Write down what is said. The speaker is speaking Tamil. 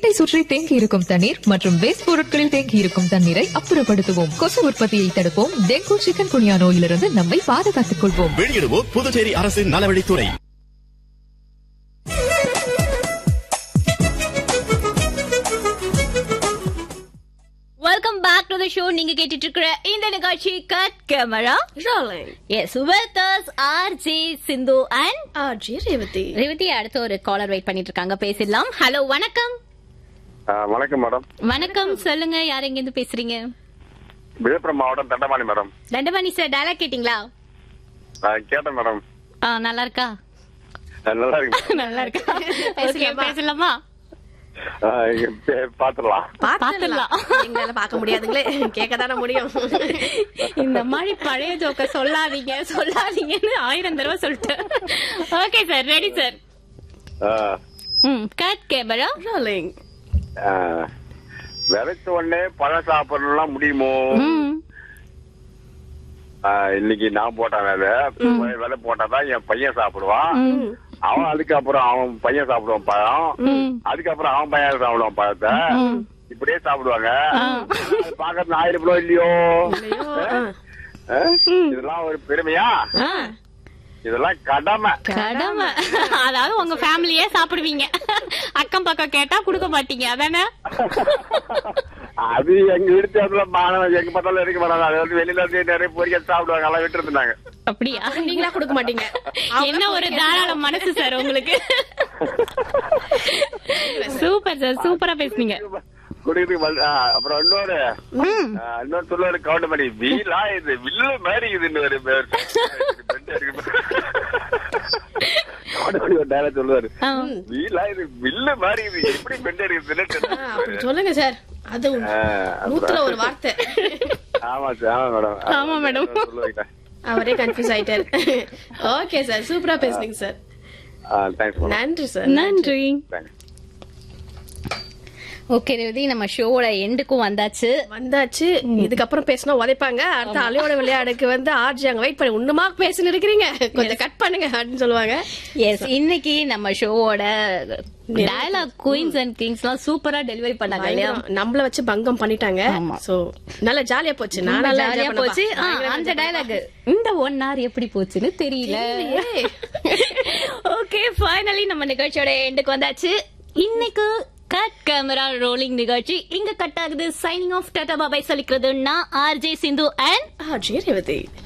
வீட்டை சுற்றி தேங்கி இருக்கும் தண்ணீர் மற்றும் வேஸ்ட் பொருட்களில் தேங்கி இருக்கும் தண்ணீரை அப்புறப்படுத்துவோம் கொசு உற்பத்தியை தடுப்போம் டெங்கு சிக்கன் குனியா நோயிலிருந்து நம்மை பாதுகாத்துக் கொள்வோம் வெளியிடுவோர் புதுச்சேரி அரசின் நலவழித்துறை welcome back to the show நீங்க கேட்டுட்டு இருக்கிற இந்த நிகழ்ச்சி cut camera Rolling. Yes with us R J Sindhu and RJ Revathi Revathi அடுத்து ஒரு காலர் வெயிட் பண்ணிட்டு இருக்காங்க பேசிடலாம் ஹலோ வணக்கம் ஆ, வணக்கம் மேடம் வணக்கம் சொல்லுங்க யார் எங்க இருந்து பேசுறீங்க விழுப்புரம் மாவட்டம் Dhandamani madam Dhandapani sir dialogue கேட்டிங்களா ஆ, கேட்டேன் மேடம் ஆ, நல்லா இருக்கா ஆ, நல்லா இருக்கு நல்லா இருக்கா ஓகே பேசலாமா ஆ, இங்க பே- பாத்துடலாம் பாத்துடலாம். எங்களால பார்க்க முடியாதுங்களே கேட்க தானே முடியும் இந்த மாதிரி பழைய ஜோக்க சொல்லாதீங்க சொல்லாதீங்கன்னு ஆயிரம் தடவை சொல்லிட்டேன் ஓகே சார் ரெடி சார் ஆ, ம் கட் கேமரா Rolling. ஆ, விதைச்ச உடனே பழம் சாப்பிடலாம் முடியுமோ ம் ஆ, இன்னைக்கு நான் போட்டேன் விதை விதை போட்டாதான் என் பையன் சாப்பிடுவான் அவன் அதுக்கப்புறம் அவன் பையன் சாப்பிடுவான் பழம் அதுக்கப்புறம் அவன் பையன் சாப்பிடுவான் பழத்தை இப்படியே சாப்பிடுவாங்க அது பார்க்கறது ஆயிரம் கிலோ இல்லையோ ஐயோ, ஆ. ஆ? இதெல்லாம் ஒரு பெருமையா ஆ இதெல்லாம் கடமை கடமை அதாவது உங்க ஃபேமிலியே சாப்பிடுவீங்க அக்கம் பக்கம் கேட்டா கொடுக்க மாட்டீங்க அதானே அது எங்க வீட்டு அதுல மாணவன் எங்க பார்த்தாலும் இருக்க மாட்டாங்க அது வந்து வெளியில இருந்து நிறைய பொரியல் சாப்பிடுவாங்க எல்லாம் விட்டு இருந்தாங்க அப்படியா நீங்களா கொடுக்க மாட்டீங்க என்ன ஒரு தாராள மனசு சார் உங்களுக்கு சூப்பர் சார் சூப்பரா பேசுனீங்க குடிக்கிறதுக்கு பதில்- ஆ, அப்புறம் இன்னொரு ஆ, இன்னொரு சொல்லுவாரு கவுண்டமணி வீலா இது வில்லு மாதிரி இதுன்னு ஒரு பேர். பெண்டு இருக்கு. கவுண்டமணி ஒரு dialogue சொல்லுவாரு ஆ. வீலா இது வில்லு மாதிரி இது எப்படி பெண்டு ஆ, இருக்குது அப்படி சொல்லுங்க சார் அது நூத்துல ஒரு வார்த்தை ஆமா சார் ஆமா மேடம் ஆமா, madam. சொல்லுவாங்க அவரே கன்ஃபியூஸ் ஆயிட்டாரு ஓகே சார் சூப்பரா பேசுனீங்க சார் தேங்க்ஸ் மேடம் நன்றி சார் நன்றி தேங்க்ஸ் ஓகே ரேவதி நம்ம ஷோவோட எண்டுக்கும் வந்தாச்சு வந்தாச்சு இதுக்கப்புறம் பேசினா உதைப்பாங்க அடுத்த அலையோட விளையாடுக்கு வந்து ஆர்ஜி அங்க வெயிட் பண்ணி ஒண்ணுமா பேசின்னு இருக்கிறீங்க கொஞ்சம் கட் பண்ணுங்க அப்படின்னு சொல்லுவாங்க எஸ் இன்னைக்கு நம்ம ஷோவோட டயலாக் குயின்ஸ் அண்ட் கிங்ஸ் எல்லாம் சூப்பரா டெலிவரி பண்ணாங்க இல்லையா பயங்கரம். நம்மள வச்சு பங்கம் பண்ணிட்டாங்க ஆமா. சோ நல்லா ஜாலியா போச்சு நான் நல்லா நல்லா ஜாலியா enjoy போச்சு பண்ணேன்ப்பா. ஆ, பயங்கரமா அந்த enjoy டயலாக் இந்த ஒன் hour எப்படி போச்சுன்னு தெரியல தெரியலையே. ஓகே ஃபைனலி நம்ம நிகழ்ச்சியோட எண்டுக்கு வந்தாச்சு இன்னைக்கு கட் கேமரா ரோலிங் நிகழ்ச்சி இங்க கட் ஆகுது சைனிங் ஆஃப் டாடா பாபாய் சொல்லிக்கிறது நான் RJ Sindhu and RJ Revathi